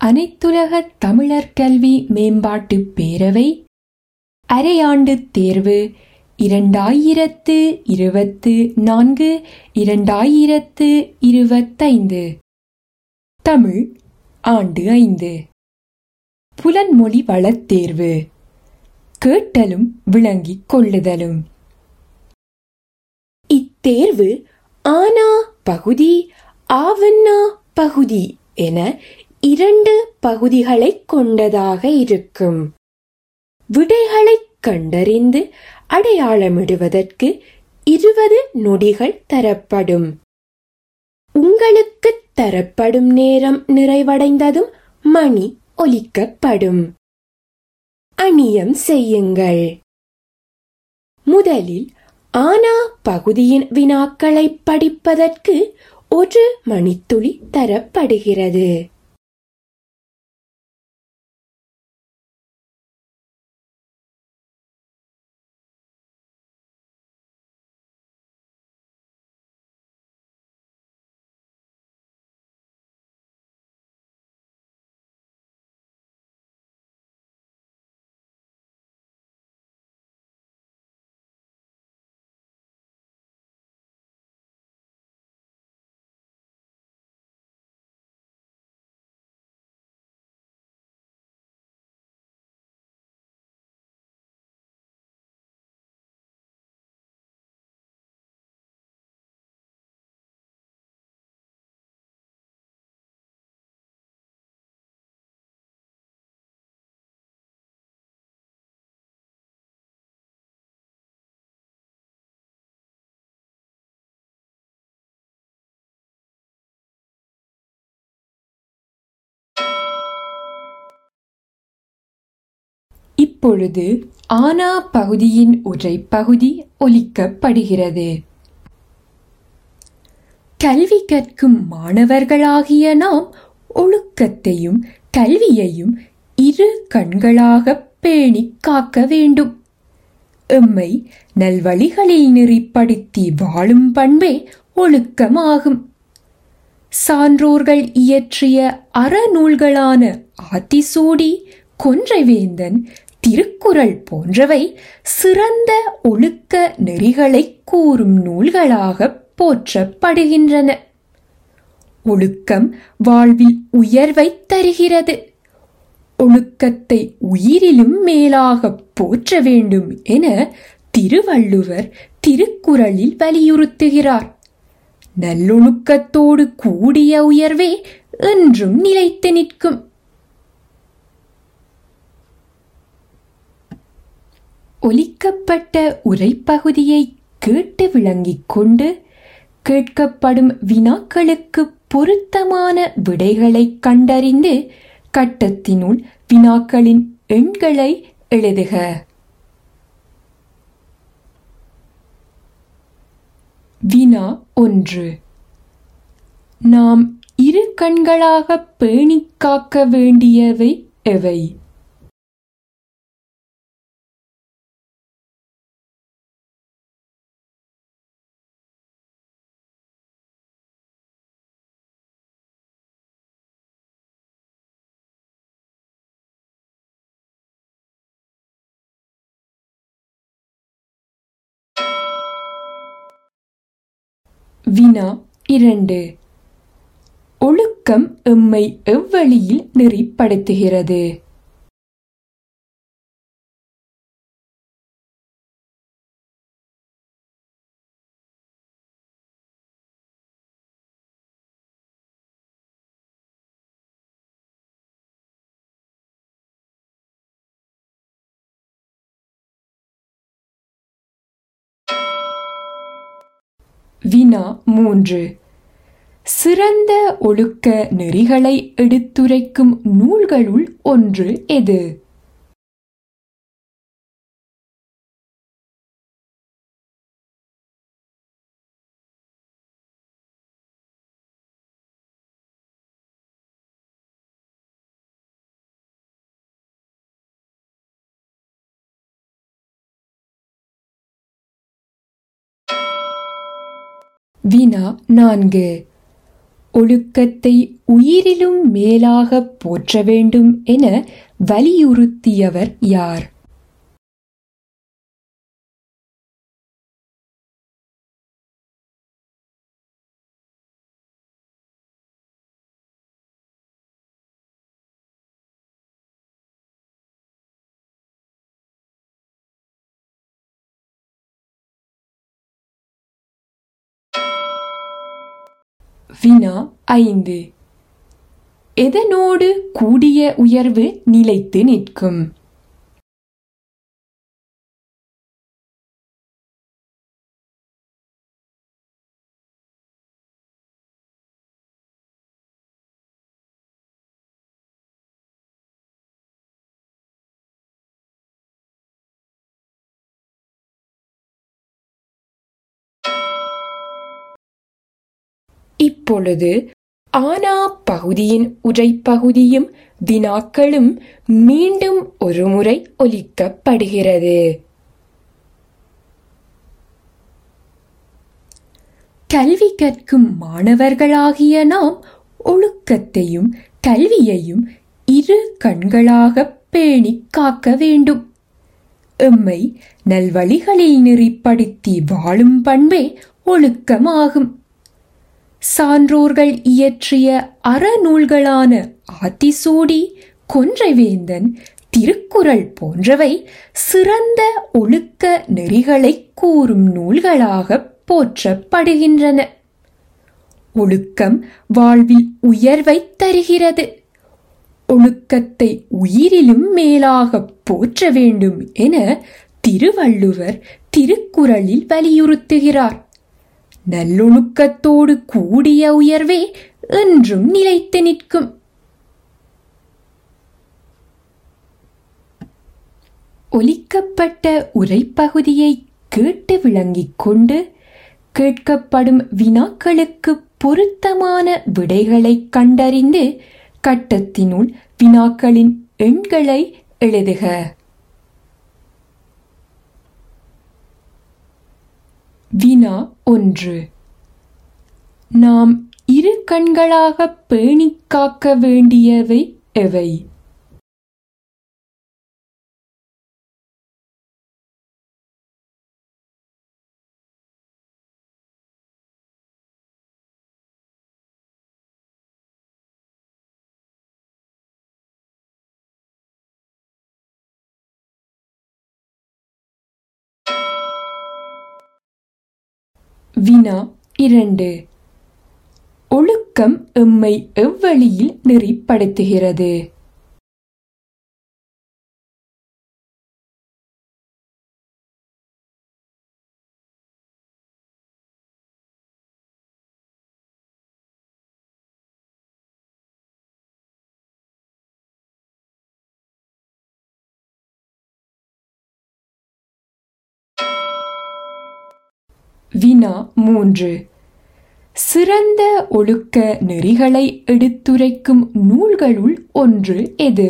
அனைத்துலக தமிழர் கல்வி மேம்பாட்டு பேரவை அரையாண்டு தேர்வு இரண்டாயிரத்து இருபத்து நான்கு இரண்டாயிரத்து இருபத்தைந்து தமிழ் ஆண்டு ஐந்து புலன்மொழி வளத் தேர்வு கேட்டலும் விளங்கிக் கொள்ளுதலும் இத்தேர்வு ஆனா பகுதி ஆவண்ணா பகுதி என இரண்டு பகுதிகளைக் கொண்டதாக இருக்கும் விடைகளைக் கண்டறிந்து அடையாளமிடுவதற்கு இருபது நொடிகள் தரப்படும் உங்களுக்கு தரப்படும் நேரம் நிறைவடைந்ததும் மணி ஒலிக்கப்படும் அணியம் செய்யுங்கள் முதலில் ஆனா பகுதியின் வினாக்களை படிப்பதற்கு ஒரு மணித்துளி தரப்படுகிறது இப்பொழுது ஆனா பகுதியின் உரைப்பகுதி ஒலிக்கப்படுகிறது கல்வி கற்கும் மாணவர்களாகிய நாம் ஒழுக்கத்தையும் கல்வியையும் இரு கண்களாக பேணிக் காக்க வேண்டும் எம்மை நல்வழிகளில் நெறிப்படுத்தி வாழும் பண்பே ஒழுக்கமாகும் சான்றோர்கள் இயற்றிய அறநூல்களான ஆத்திசூடி கொன்றைவேந்தன் திருக்குறள் போன்றவை சிறந்த ஒழுக்க நெறிகளை கூறும் நூல்களாக போற்றப்படுகின்றன ஒழுக்கம் வாழ்வில் உயர்வை தருகிறது ஒழுக்கத்தை உயிரிலும் மேலாக போற்ற வேண்டும் என திருவள்ளுவர் திருக்குறளில் வலியுறுத்துகிறார் நல்லொழுக்கத்தோடு கூடிய உயர்வே என்றும் நிலைத்து நிற்கும் ஒலிக்கப்பட்ட உரைப்பகுதியை கேட்டு விளங்கிக் கொண்டு கேட்கப்படும் வினாக்களுக்கு பொருத்தமான விடைகளை கண்டறிந்து கட்டத்தினுள் வினாக்களின் எண்களை எழுதுக வினா ஒன்று நாம் இரு கண்களாக பேணிக் காக்க வேண்டியவை எவை வினா இரண்டு ஒழுக்கம் எம்மை எவ்வழியில் நெறிப்படுத்துகிறது வினா மூன்று சிறந்த ஒழுக்க நெறிகளை எடுத்துரைக்கும் நூல்களுள் ஒன்று எது வினா நான்கு ஒழுக்கத்தை உயிரிலும் மேலாகப் போற்ற வேண்டும் என வலியுறுத்தியவர் யார் வினா ஐந்து எதனோடு கூடிய உயர்வு நிலைத்து நிற்கும் இப்பொழுது ஆனா பகுதியின் உரைப்பகுதியும் வினாக்களும் மீண்டும் ஒருமுறை ஒலிக்கப்படுகிறது கல்வி கற்கும் மாணவர்களாகிய நாம் ஒழுக்கத்தையும் கல்வியையும் இரு கண்களாக பேணிக் காக்க வேண்டும் எம்மை நல்வழிகளில் நெறிப்படுத்தி வாழும் பண்பே ஒழுக்கமாகும் சான்றோர்கள் இயற்றிய அறநூல்களான ஆத்திசூடி கொன்றைவேந்தன் திருக்குறள் போன்றவை சிறந்த ஒழுக்க நெறிகளை கூறும் நூல்களாக போற்றப்படுகின்றன ஒழுக்கம் வாழ்வில் உயர்வை தருகிறது ஒழுக்கத்தை உயிரிலும் மேலாக போற்ற வேண்டும் என திருவள்ளுவர் திருக்குறளில் வலியுறுத்துகிறார் நல்லொழுக்கத்தோடு கூடிய உயர்வே என்றும் நிலைத்து நிற்கும் ஒலிக்கப்பட்ட உரைப்பகுதியை கேட்டு விளங்கிக் கொண்டு கேட்கப்படும் வினாக்களுக்கு பொருத்தமான விடைகளை கண்டறிந்து கட்டத்தினுள் வினாக்களின் எண்களை எழுதுக வினா ஒன்று நாம் இரு கண்களாக பேணிக் காக்க வேண்டியவை எவை வினா இரண்டு ஒழுக்கம் எம்மை எவ்வழியில் நெறிப்படுத்துகிறது வினா மூன்று சிறந்த ஒழுக்க நெறிகளை எடுத்துரைக்கும் நூல்களுள் ஒன்று எது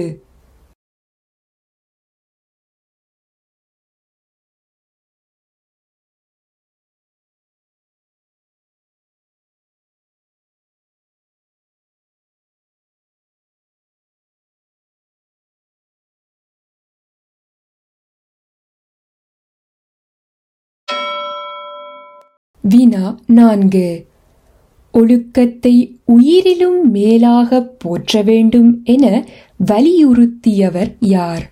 வினா நான்கு ஒழுக்கத்தை உயிரிலும் மேலாக போற்ற வேண்டும் என வலியுறுத்தியவர் யார்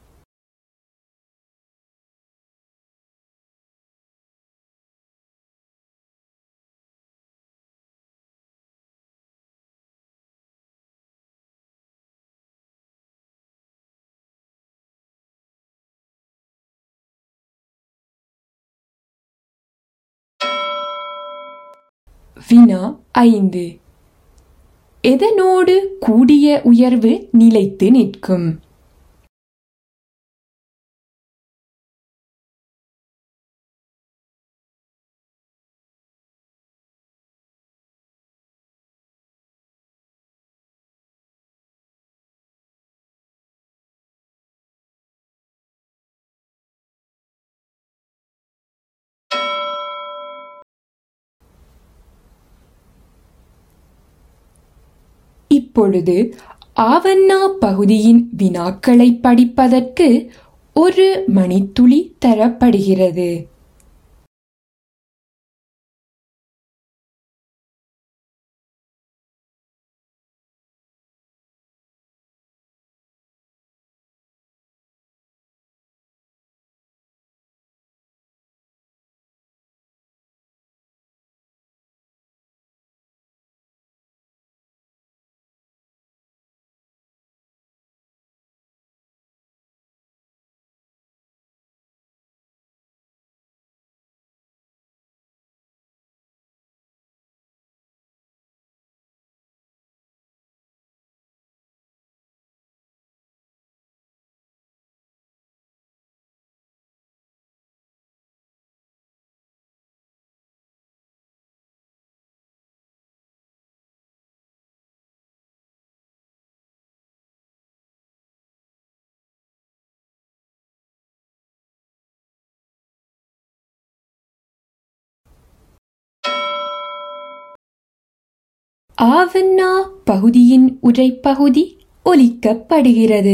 வினா ஐந்து எதனோடு கூடிய உயர்வு நிலைத்து நிற்கும் இப்பொழுது ஆவண்ணா பகுதியின் வினாக்களை படிப்பதற்கு ஒரு மணித்துளி தரப்படுகிறது ஆவண்ணா பகுதியின் உரைப்பகுதி ஒலிக்கப்படுகிறது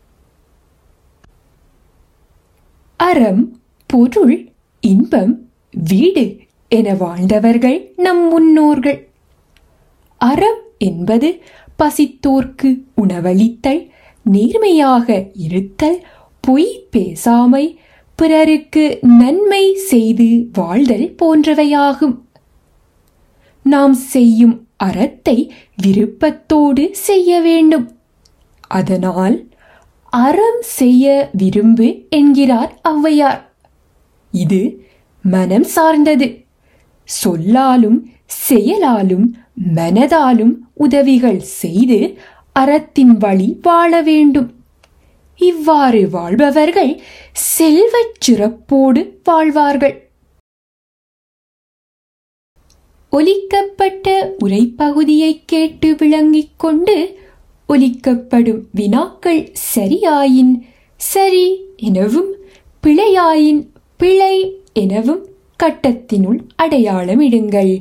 அறம் பொருள் இன்பம் வீடு என வாழ்ந்தவர்கள் நம் முன்னோர்கள் அறம் என்பது பசித்தோர்க்கு உணவளித்தல் நேர்மையாக இருத்தல் பொய் பேசாமை பிறருக்கு நன்மை செய்து வாழ்தல் போன்றவையாகும் நாம் செய்யும் அறத்தை விருப்பத்தோடு செய்ய வேண்டும் அதனால் அறம் செய்ய விரும்பு என்கிறார் ஔவையார் இது மனம் சார்ந்தது சொல்லாலும் செயலாலும் மனதாலும் உதவிகள் செய்து அறத்தின் வழி வாழ வேண்டும் இவ்வாறு வாழ்பவர்கள் செல்வச் சிறப்போடு வாழ்வார்கள் ஒலிக்கப்பட்ட உரைப்பகுதியை கேட்டு விளங்கிக் கொண்டு ஒலிக்கப்படும் வினாக்கள் சரியாயின் சரி எனவும் பிழையாயின் பிழை எனவும் கட்டத்தினுள் அடையாளமிடுங்கள்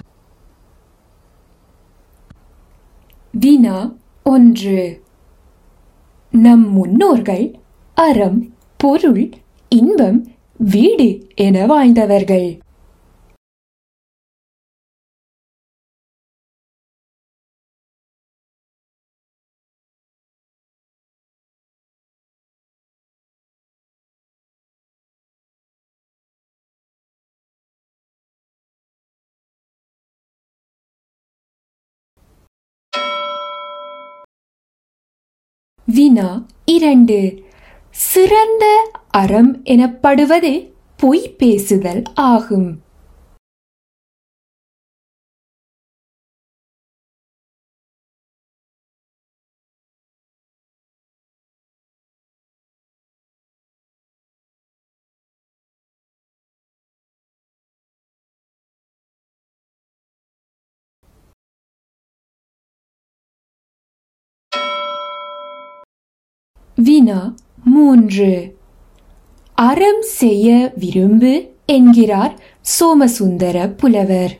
வினா ஒன்று நம் முன்னோர்கள் அறம் பொருள் இன்பம் வீடு என வாழ்ந்தவர்கள் வினா இரண்டு சிறந்த அறம் எனப்படுவது பொய் பேசுதல் ஆகும் வினா மூன்று அறம் செய்ய விரும்பு என்கிறார் சோமசுந்தர புலவர்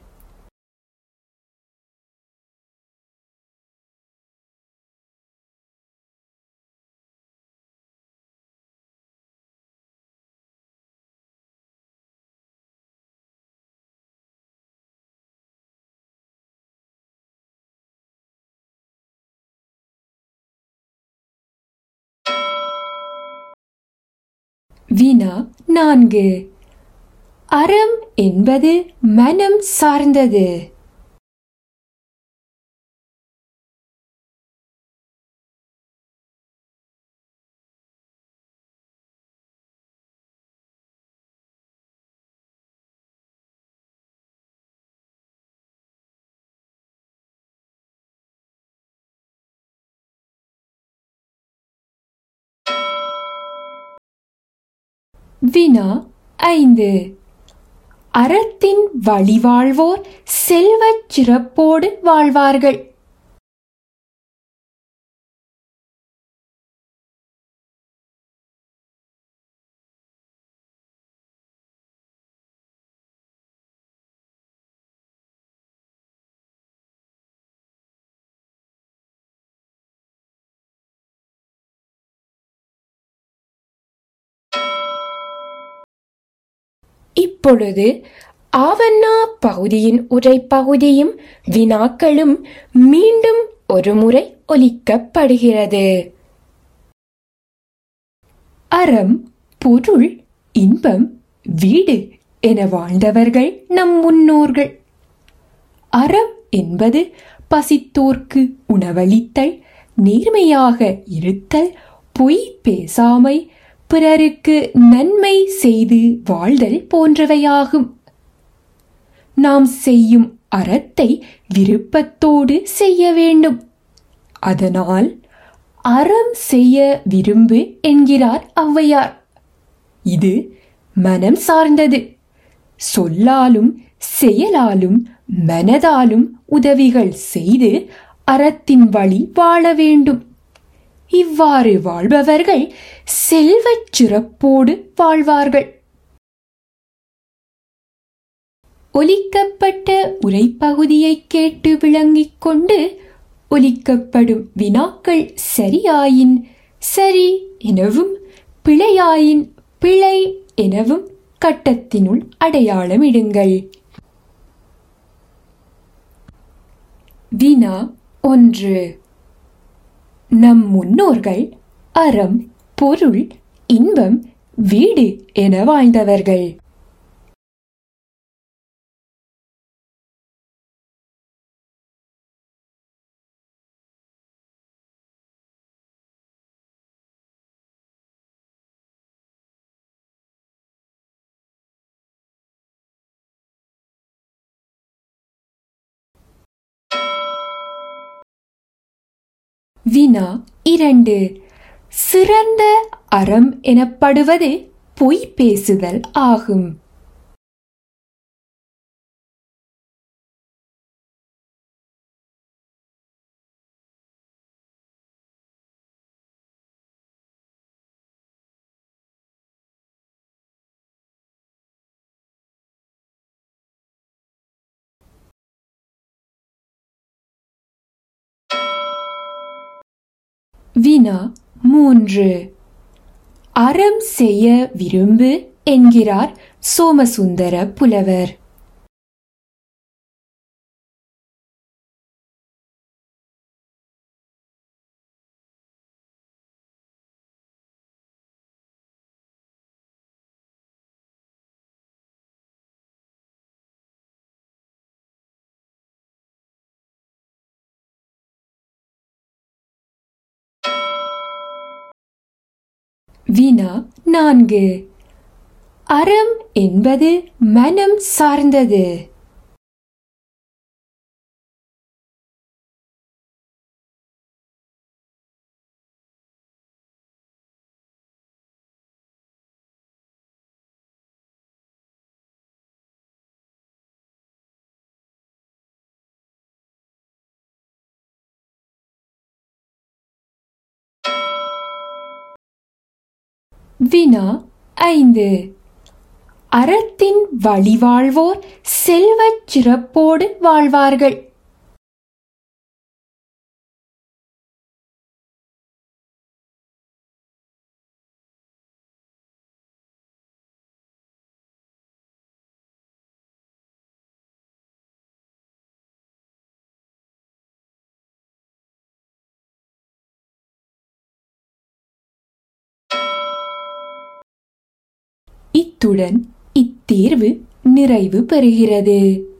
வினா நான்கு அறம் என்பது மனம் சார்ந்தது வினா ஐந்து அறத்தின் வழிவாழ்வோர் செல்வச் சிறப்போடு வாழ்வார்கள் இப்பொழுது ஆவண்ணா பகுதியின் உரைப்பகுதியும் வினாக்களும் மீண்டும் ஒருமுறை ஒலிக்கப்படுகிறது அறம் பொருள் இன்பம் வீடு என வாழ்ந்தவர்கள் நம் முன்னோர்கள் அறம் என்பது பசித்தோர்க்கு உணவளித்தல் நேர்மையாக இருத்தல் பொய் பேசாமை பிறருக்கு நன்மை செய்து வாழ்தல் போன்றவையாகும் நாம் செய்யும் அறத்தை விருப்பத்தோடு செய்ய வேண்டும் அதனால் அறம் செய்ய விரும்பு என்கிறார் ஔவையார் இது மனம் சார்ந்தது சொல்லாலும் செயலாலும் மனதாலும் உதவிகள் செய்து அறத்தின் வழி வாழ வேண்டும் இவ்வாறு வாழ்பவர்கள் செல்வச் சிறப்போடு வாழ்வார்கள் ஒலிக்கப்பட்ட உரைப்பகுதியை கேட்டு விளங்கிக் கொண்டு ஒலிக்கப்படும் வினாக்கள் சரியாயின் சரி எனவும் பிழையாயின் பிழை எனவும் கட்டத்தினுள் அடையாளமிடுங்கள் வினா ஒன்று நம் முன்னோர்கள் அறம் பொருள் இன்பம் வீடு என வாழ்ந்தவர்கள் வினா இரண்டு சிறந்த அறம் எனப்படுவது பொய் பேசுதல் ஆகும் வினா மூன்று அறம் செய்ய விரும்பு என்கிறார் சோமசுந்தர புலவர் வினா நான்கு அறம் என்பது மனம் சார்ந்தது வினா ஐந்து அறத்தின் வழிவாழ்வோர் செல்வச் சிறப்போடு வாழ்வார்கள் இத்துடன் இத்தேர்வு நிறைவு பெறுகிறது